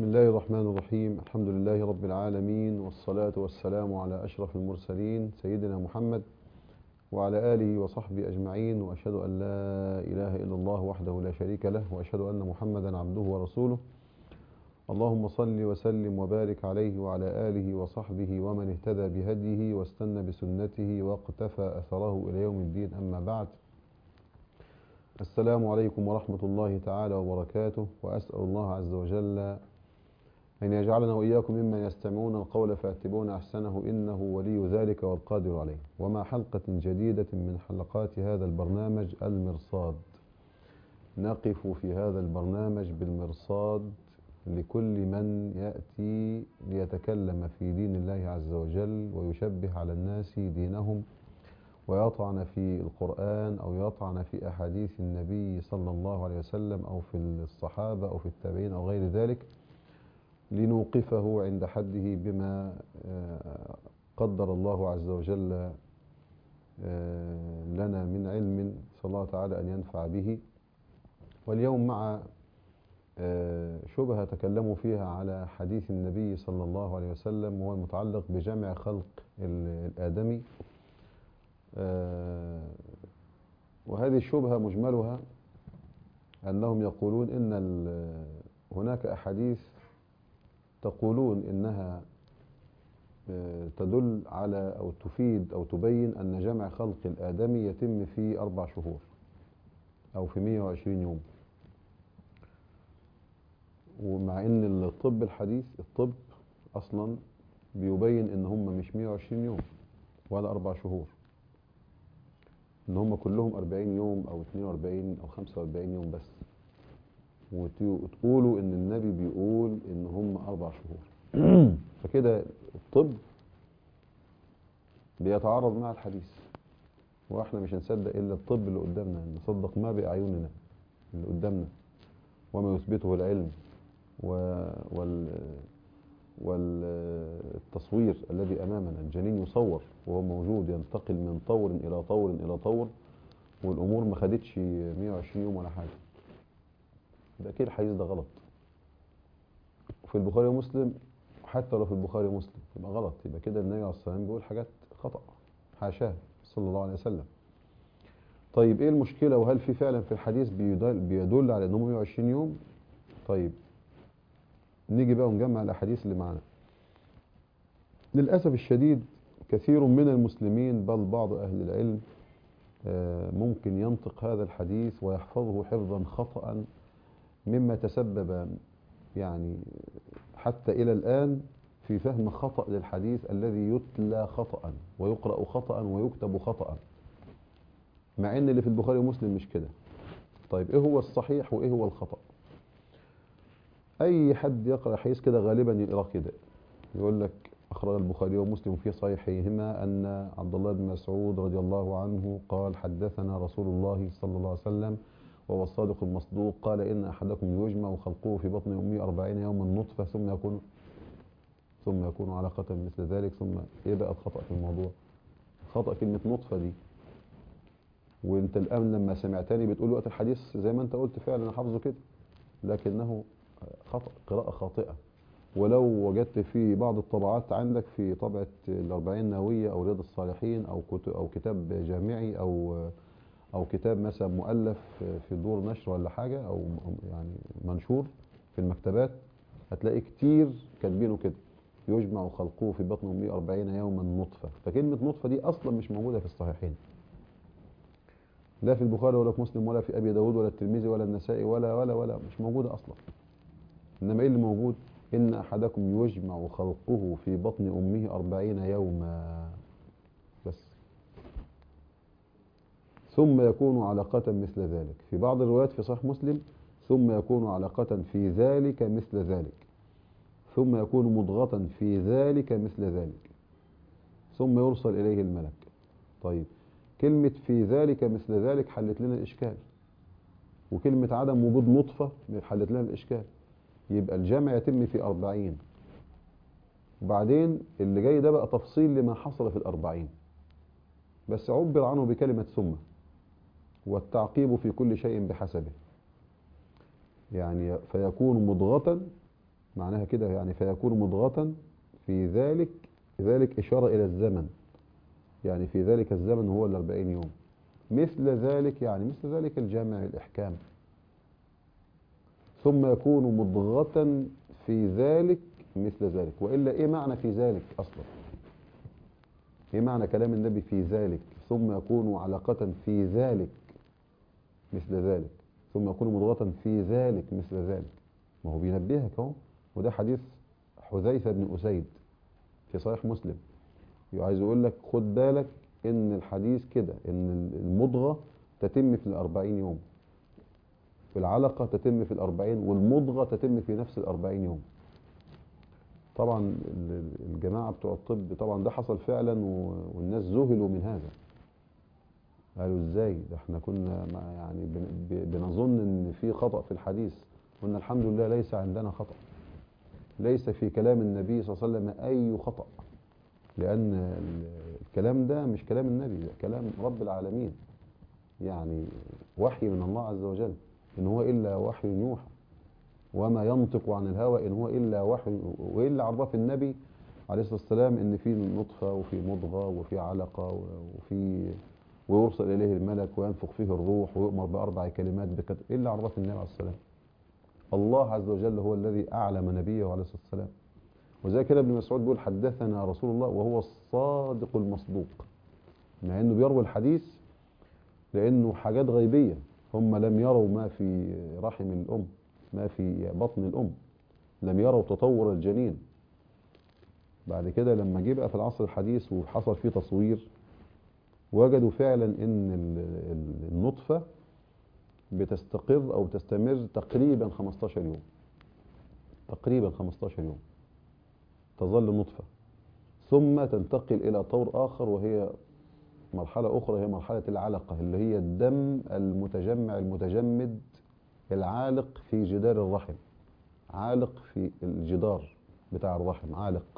بسم الله الرحمن الرحيم الحمد لله رب العالمين والصلاة والسلام على أشرف المرسلين سيدنا محمد وعلى آله وصحبه أجمعين وأشهد أن لا إله إلا الله وحده لا شريك له وأشهد أن محمدا عبده ورسوله اللهم صل وسلم وبارك عليه وعلى آله وصحبه ومن اهتدى بهديه واستنى بسنته واقتفى أثره إلى يوم الدين أما بعد السلام عليكم ورحمة الله تعالى وبركاته وأسأل الله عز وجل أن يجعلنا وإياكم ممن يستمعون القول فيتبعون أحسنه إنه ولي ذلك والقادر عليه ومع حلقة جديدة من حلقات هذا البرنامج المرصاد نقف في هذا البرنامج بالمرصاد لكل من يأتي ليتكلم في دين الله عز وجل ويشبه على الناس دينهم ويطعن في القرآن أو يطعن في أحاديث النبي صلى الله عليه وسلم أو في الصحابة أو في التابعين أو غير ذلك لنوقفه عند حده بما قدر الله عز وجل لنا من علم صلى الله تعالى أن ينفع به واليوم مع شبهة تكلموا فيها على حديث النبي صلى الله عليه وسلم وهو المتعلق بجمع خلق الآدمي وهذه الشبهة مجملها أنهم يقولون إن هناك أحاديث تقولون إنها تدل على أو تفيد أو تبين أن جمع خلق الآدمي يتم في أربع شهور أو في 120 يوم ومع ان الطب الحديث الطب اصلا بيبين ان هم مش 120 يوم ولا اربع شهور ان هم كلهم 40 يوم او 42 او 45 يوم بس وتقولوا ان النبي بيقول ان هم اربع شهور فكده الطب بيتعارض مع الحديث واحنا مش هنصدق الا الطب اللي قدامنا نصدق ما باعيننا اللي قدامنا وما يثبته العلم وال والتصوير الذي أمامنا الجنين يصور وهو موجود ينتقل من طور إلى طور إلى طور والأمور ما خدتش 120 يوم ولا حاجة ده كده الحديث ده غلط في البخاري ومسلم حتى لو في البخاري ومسلم يبقى غلط يبقى كده النبي عليه الصلاة والسلام بيقول حاجات خطأ حاشاه صلى الله عليه وسلم طيب ايه المشكلة وهل في فعلا في الحديث بيدل, بيدل على انهم 120 يوم طيب نيجي بقى ونجمع الاحاديث اللي معانا للاسف الشديد كثير من المسلمين بل بعض اهل العلم ممكن ينطق هذا الحديث ويحفظه حفظا خطا مما تسبب يعني حتى الى الان في فهم خطا للحديث الذي يتلى خطا ويقرا خطا ويكتب خطا مع ان اللي في البخاري ومسلم مش كده طيب ايه هو الصحيح وايه هو الخطأ اي حد يقرأ حديث كده غالبا يقرأ كده يقول لك اخرج البخاري ومسلم في صحيحهما ان عبد الله بن مسعود رضي الله عنه قال حدثنا رسول الله صلى الله عليه وسلم وهو الصادق المصدوق قال ان احدكم يجمع خلقه في بطن امه أربعين يوما نطفه ثم يكون ثم يكون علقة مثل ذلك ثم ايه بقى الخطأ في الموضوع خطأ كلمة نطفة دي وانت الان لما سمعتني بتقول وقت الحديث زي ما انت قلت فعلا انا حافظه كده لكنه خطأ قراءة خاطئة ولو وجدت في بعض الطبعات عندك في طبعة الأربعين نووية أو رياض الصالحين أو أو كتاب جامعي أو أو كتاب مثلا مؤلف في دور نشر ولا حاجة أو يعني منشور في المكتبات هتلاقي كتير كاتبينه كده يجمع خلقه في بطن أمه أربعين يوما نطفة فكلمة نطفة دي أصلا مش موجودة في الصحيحين لا في البخاري ولا في مسلم ولا في ابي داود ولا الترمذي ولا النسائي ولا ولا ولا مش موجوده اصلا انما ايه اللي موجود ان احدكم يجمع خلقه في بطن امه أربعين يوما بس ثم يكون علقة مثل ذلك في بعض الروايات في صحيح مسلم ثم يكون علقة في ذلك مثل ذلك ثم يكون مضغة في ذلك مثل ذلك ثم يرسل إليه الملك طيب كلمة في ذلك مثل ذلك حلت لنا الإشكال وكلمة عدم وجود نطفة حلت لنا الإشكال يبقى الجمع يتم في أربعين وبعدين اللي جاي ده بقى تفصيل لما حصل في الأربعين بس عبر عنه بكلمة ثم والتعقيب في كل شيء بحسبه يعني فيكون مضغة معناها كده يعني فيكون مضغة في ذلك ذلك إشارة إلى الزمن يعني في ذلك الزمن هو الأربعين يوم مثل ذلك يعني مثل ذلك الجامع الإحكام ثم يكون مضغة في ذلك مثل ذلك وإلا إيه معنى في ذلك أصلا إيه معنى كلام النبي في ذلك ثم يكون علقة في ذلك مثل ذلك ثم يكون مضغة في ذلك مثل ذلك ما هو بينبهك اهو وده حديث حذيفة بن أسيد في صحيح مسلم عايز يقول لك خد بالك ان الحديث كده ان المضغة تتم في الأربعين يوم العلقة تتم في الأربعين والمضغة تتم في نفس الأربعين يوم طبعا الجماعة بتوع الطب طبعا ده حصل فعلا والناس ذهلوا من هذا قالوا ازاي ده احنا كنا يعني بنظن ان في خطأ في الحديث قلنا الحمد لله ليس عندنا خطأ ليس في كلام النبي صلى الله عليه وسلم أي خطأ لأن الكلام ده مش كلام النبي ده كلام رب العالمين يعني وحي من الله عز وجل إن هو إلا وحي يوحى وما ينطق عن الهوى إن هو إلا وحي وإلا عرف النبي عليه الصلاة والسلام إن في نطفة وفي مضغة وفي علقة وفي ويرسل إليه الملك وينفخ فيه الروح ويؤمر بأربع كلمات بكت إلا عرف النبي عليه الصلاة والسلام الله عز وجل هو الذي أعلم نبيه عليه الصلاة والسلام وزي كده ابن مسعود بيقول حدثنا رسول الله وهو الصادق المصدوق مع انه بيروي الحديث لانه حاجات غيبية هم لم يروا ما في رحم الام ما في بطن الام لم يروا تطور الجنين بعد كده لما جه بقى في العصر الحديث وحصل فيه تصوير وجدوا فعلا ان النطفة بتستقر او تستمر تقريبا 15 يوم تقريبا 15 يوم تظل نطفة ثم تنتقل إلى طور آخر وهي مرحلة أخرى هي مرحلة العلقة اللي هي الدم المتجمع المتجمد العالق في جدار الرحم عالق في الجدار بتاع الرحم عالق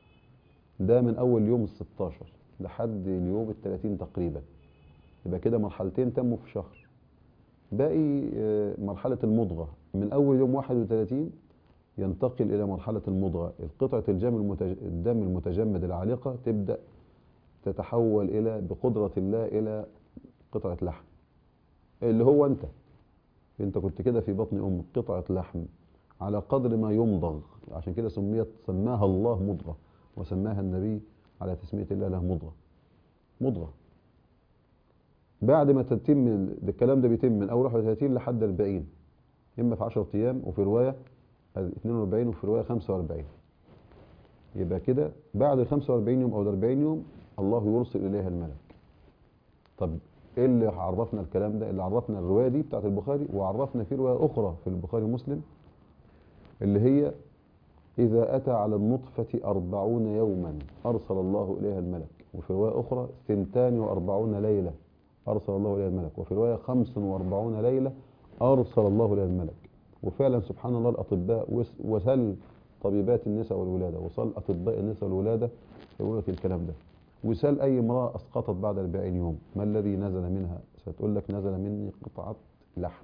ده من أول يوم الستاشر لحد اليوم التلاتين تقريبا يبقى كده مرحلتين تموا في شهر باقي مرحلة المضغة من أول يوم 31 ينتقل إلى مرحلة المضغة القطعة الجم المتج... الدم المتجمد العالقة تبدأ تتحول إلى بقدرة الله إلى قطعة لحم اللي هو أنت أنت كنت كده في بطن أمك قطعة لحم على قدر ما يمضغ عشان كده سميت سماها الله مضغة وسماها النبي على تسمية الله له مضغة مضغة بعد ما تتم الكلام ده بيتم من أول 31 لحد 40 إما في 10 أيام وفي رواية 42 وفي رواية 45 يبقى كده بعد ال 45 يوم أو ال 40 يوم الله يرسل إليها الملك طب إيه اللي عرفنا الكلام ده اللي عرفنا الرواية دي بتاعت البخاري وعرفنا في رواية أخرى في البخاري ومسلم اللي هي إذا أتى على النطفة أربعون يوما أرسل الله إليها الملك وفي رواية أخرى سنتان وأربعون ليلة أرسل الله إليها الملك وفي رواية خمس وأربعون ليلة أرسل الله إليها الملك وفعلا سبحان الله الأطباء وسل طبيبات النساء والولادة وصل أطباء النساء والولادة يقول لك الكلام ده وسال أي امرأة أسقطت بعد 40 يوم ما الذي نزل منها ستقول لك نزل مني قطعة لحم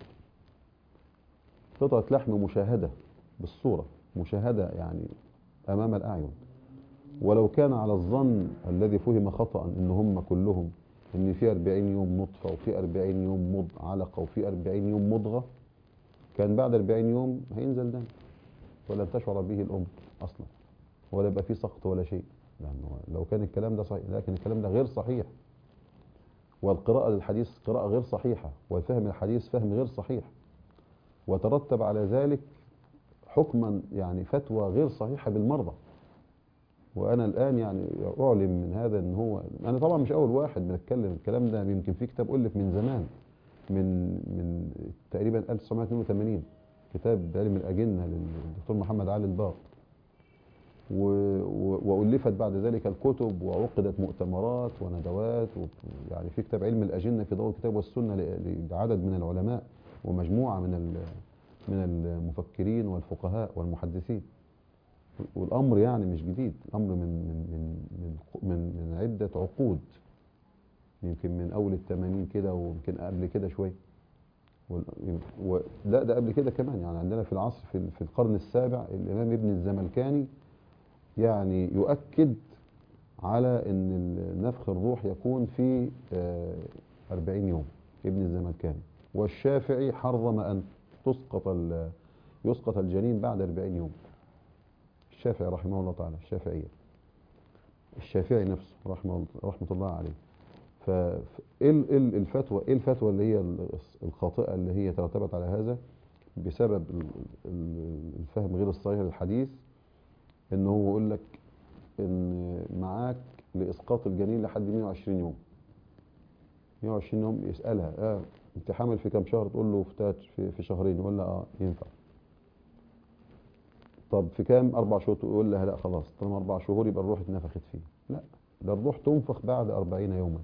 قطعة لحم مشاهدة بالصورة مشاهدة يعني أمام الأعين ولو كان على الظن الذي فهم خطأ إن هم كلهم إن في 40 يوم نطفة وفي 40 يوم مض علقة وفي 40 يوم مضغة كان بعد 40 يوم هينزل دم ولن تشعر به الأم أصلا ولا يبقى فيه سقط ولا شيء لأنه لو كان الكلام ده صحيح لكن الكلام ده غير صحيح والقراءة للحديث قراءة غير صحيحة وفهم الحديث فهم غير صحيح وترتب على ذلك حكما يعني فتوى غير صحيحة بالمرضى وأنا الآن يعني أعلم من هذا أن هو أنا طبعا مش أول واحد بنتكلم الكلام ده يمكن في كتاب ألف من زمان من من تقريبا 1982 كتاب علم الأجنة للدكتور محمد علي الباق وألفت بعد ذلك الكتب وعقدت مؤتمرات وندوات يعني في كتاب علم الأجنة في ضوء الكتاب والسنة لعدد من العلماء ومجموعة من من المفكرين والفقهاء والمحدثين والأمر يعني مش جديد الأمر من من من من, من عدة عقود يمكن من أول الثمانين كده ويمكن قبل كده شوية وال- و- لا ده قبل كده كمان يعني عندنا في العصر في في القرن السابع الإمام ابن الزملكاني يعني يؤكد على ان ال- نفخ الروح يكون في آه، 40 يوم ابن الزملكاني والشافعي حرم ان تسقط ال- يسقط الجنين بعد 40 يوم الشافعي رحمه الله تعالى الشافعية الشافعي نفسه رحمه الله- رحمة الله عليه ف ف- ايه ال- إيه ال- الفتوى ايه الفتوى اللي هي ال- الخاطئة اللي هي ترتبت على هذا بسبب ال- ال- الفهم غير الصحيح للحديث ان هو يقول لك ان معاك لاسقاط الجنين لحد 120 يوم 120 يوم يسالها اه انت حامل في كام شهر تقول له في تلات- في, في شهرين يقول لها اه ينفع طب في كام اربع شهور تقول لها لا خلاص طالما اربع شهور يبقى الروح اتنفخت فيه لا ده الروح تنفخ بعد 40 يوما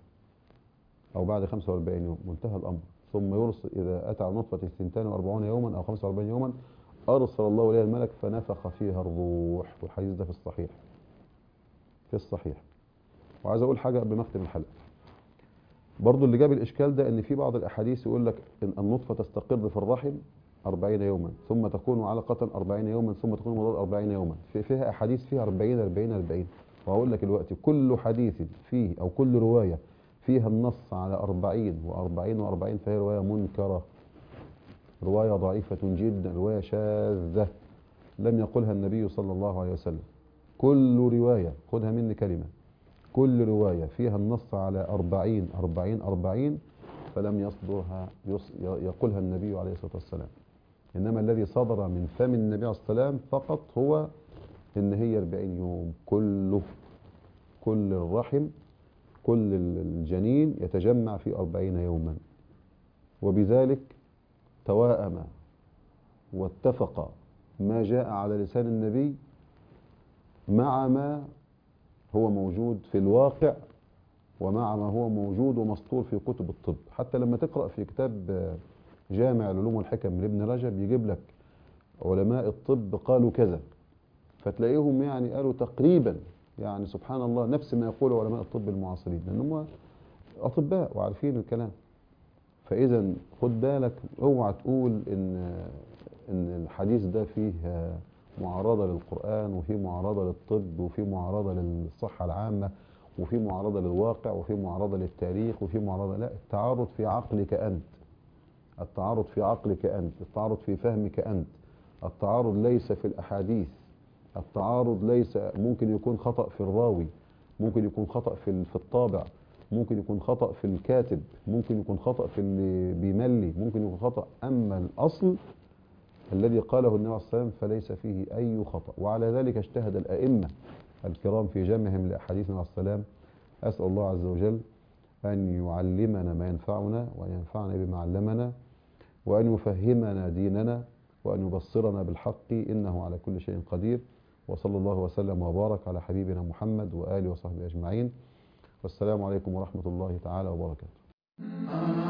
او بعد 45 يوم منتهى الامر ثم يرسل اذا اتى على نطفه 42 يوما او 45 يوما ارسل الله اليها الملك فنفخ فيها الروح والحديث ده في الصحيح في الصحيح وعايز اقول حاجه قبل ما اختم الحلقه برضو اللي جاب الاشكال ده ان في بعض الاحاديث يقول لك ان النطفه تستقر في الرحم 40 يوما ثم تكون علقه 40 يوما ثم تكون مضاد 40 يوما في فيها احاديث فيها 40 40 40 وهقول لك دلوقتي كل حديث فيه او كل روايه فيها النص على 40 و40 و40 فهي روايه منكره روايه ضعيفه جدا روايه شاذه لم يقلها النبي صلى الله عليه وسلم كل روايه خدها مني كلمه كل رواية فيها النص على أربعين أربعين أربعين فلم يصدرها يص يقولها النبي عليه الصلاة والسلام إنما الذي صدر من فم النبي عليه الصلاة والسلام فقط هو إن هي أربعين يوم كله كل الرحم كل الجنين يتجمع في أربعين يوما وبذلك توائم واتفق ما جاء على لسان النبي مع ما هو موجود في الواقع ومع ما هو موجود ومسطور في كتب الطب حتى لما تقرأ في كتاب جامع العلوم والحكم لابن رجب يجيب لك علماء الطب قالوا كذا فتلاقيهم يعني قالوا تقريبا يعني سبحان الله نفس ما يقول علماء الطب المعاصرين لأنهم أطباء وعارفين الكلام فإذا خد بالك اوعى تقول إن إن الحديث ده فيه معارضة للقرآن وفي معارضة للطب وفي معارضة للصحة العامة وفي معارضة للواقع وفي معارضة للتاريخ وفي معارضة لا التعارض في عقلك أنت التعارض في عقلك أنت التعارض في فهمك أنت التعارض ليس في الأحاديث التعارض ليس ممكن يكون خطأ في الراوي ممكن يكون خطأ في في الطابع ممكن يكون خطأ في الكاتب ممكن يكون خطأ في اللي بيملي ممكن يكون خطأ أما الأصل الذي قاله النبي عليه الصلاة والسلام فليس فيه أي خطأ وعلى ذلك اجتهد الأئمة الكرام في جمعهم لأحاديث النبي عليه السلام أسأل الله عز وجل أن يعلمنا ما ينفعنا وأن ينفعنا بما علمنا وأن يفهمنا ديننا وأن يبصرنا بالحق إنه على كل شيء قدير وصلى الله وسلم وبارك على حبيبنا محمد وآله وصحبه أجمعين والسلام عليكم ورحمة الله تعالى وبركاته